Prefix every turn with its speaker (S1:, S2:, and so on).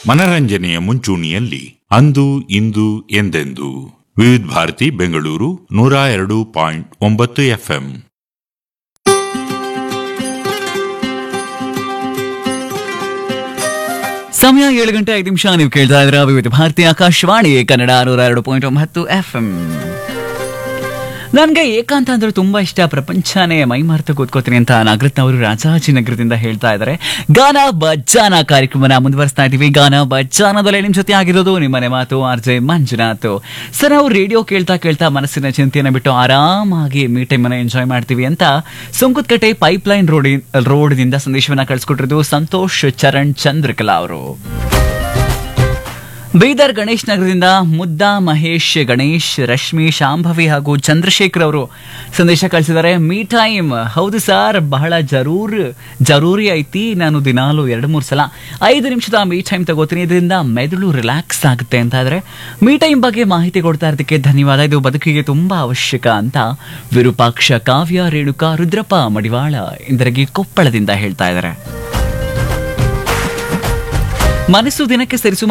S1: ಮನರಂಜನೆಯ ಮುಂಚೂಣಿಯಲ್ಲಿ ಅಂದು ಇಂದು ಎಂದೆಂದು ವಿವಿಧ ಭಾರತಿ ಬೆಂಗಳೂರು ನೂರ ಎರಡು ಪಾಯಿಂಟ್ ಒಂಬತ್ತು ಎಫ್ಎಂ
S2: ಸಮಯ ಏಳು ಗಂಟೆ ಐದು ನಿಮಿಷ ನೀವು ಕೇಳ್ತಾ ಇದ್ರ ವಿವಿಧ ಭಾರತಿ ಆಕಾಶವಾಣಿ ಕನ್ನಡ ನೂರ ಎರಡು ಪಾಯಿಂಟ್ ಒಂಬತ್ತು ಎಫ್ ಎಂ ನನಗೆ ಏಕಾಂತ ಅಂದ್ರೆ ತುಂಬಾ ಇಷ್ಟ ಪ್ರಪಂಚನೇ ಮೈ ಮರೆತು ಕೂತ್ಕೋತೀನಿ ಅಂತ ನಾಗರತ್ನ ಅವರು ರಾಜಾಜಿನಗರದಿಂದ ಹೇಳ್ತಾ ಇದ್ದಾರೆ ಗಾನ ಬಜ್ಜಾನ ಕಾರ್ಯಕ್ರಮನ ಮುಂದುವರಿಸ್ತಾ ಇದ್ದೀವಿ ಗಾನ ಬಜ್ಜಾನದಲ್ಲಿ ನಿಮ್ ಜೊತೆ ಆಗಿರೋದು ನಿಮ್ಮನೆ ಮಾತು ಆರ್ ಜೆ ಮಂಜುನಾಥ್ ಸರ್ ನಾವು ರೇಡಿಯೋ ಕೇಳ್ತಾ ಕೇಳ್ತಾ ಮನಸ್ಸಿನ ಚಿಂತೆಯನ್ನು ಬಿಟ್ಟು ಆರಾಮಾಗಿ ಮೀ ಟೈಮನ್ನ ಎಂಜಾಯ್ ಮಾಡ್ತೀವಿ ಅಂತ ಸುಂಕುತ್ಕಟ್ಟೆ ಪೈಪ್ ಲೈನ್ ರೋಡ್ ರೋಡ್ನಿಂದ ಸಂದೇಶವನ್ನ ಕಳಿಸ್ಕೊಟ್ಟಿರೋದು ಸಂತೋಷ್ ಚರಣ್ ಚಂದ್ರಕಲಾ ಅವರು ಬೀದರ್ ಗಣೇಶ್ ನಗರದಿಂದ ಮುದ್ದಾ ಮಹೇಶ್ ಗಣೇಶ್ ರಶ್ಮಿ ಶಾಂಭವಿ ಹಾಗೂ ಚಂದ್ರಶೇಖರ್ ಅವರು ಸಂದೇಶ ಕಳಿಸಿದ್ದಾರೆ ಮೀ ಟೈಮ್ ಹೌದು ಸರ್ ಬಹಳ ಜರೂರ್ ಜರೂರಿ ಐತಿ ನಾನು ದಿನಾಲು ಎರಡು ಮೂರು ಸಲ ಐದು ನಿಮಿಷದ ಮೀ ಟೈಮ್ ತಗೋತೀನಿ ಇದರಿಂದ ಮೆದುಳು ರಿಲ್ಯಾಕ್ಸ್ ಆಗುತ್ತೆ ಅಂತ ಇದ್ರೆ ಮೀ ಟೈಮ್ ಬಗ್ಗೆ ಮಾಹಿತಿ ಕೊಡ್ತಾ ಇರೋದಕ್ಕೆ ಧನ್ಯವಾದ ಇದು ಬದುಕಿಗೆ ತುಂಬಾ ಅವಶ್ಯಕ ಅಂತ ವಿರೂಪಾಕ್ಷ ಕಾವ್ಯ ರೇಣುಕಾ ರುದ್ರಪ್ಪ ಮಡಿವಾಳ ಇಂದರಗಿ ಕೊಪ್ಪಳದಿಂದ ಹೇಳ್ತಾ ಇದ್ದಾರೆ ಮನಸ್ಸು ದಿನಕ್ಕೆ ಸರಿಸುಮಾರು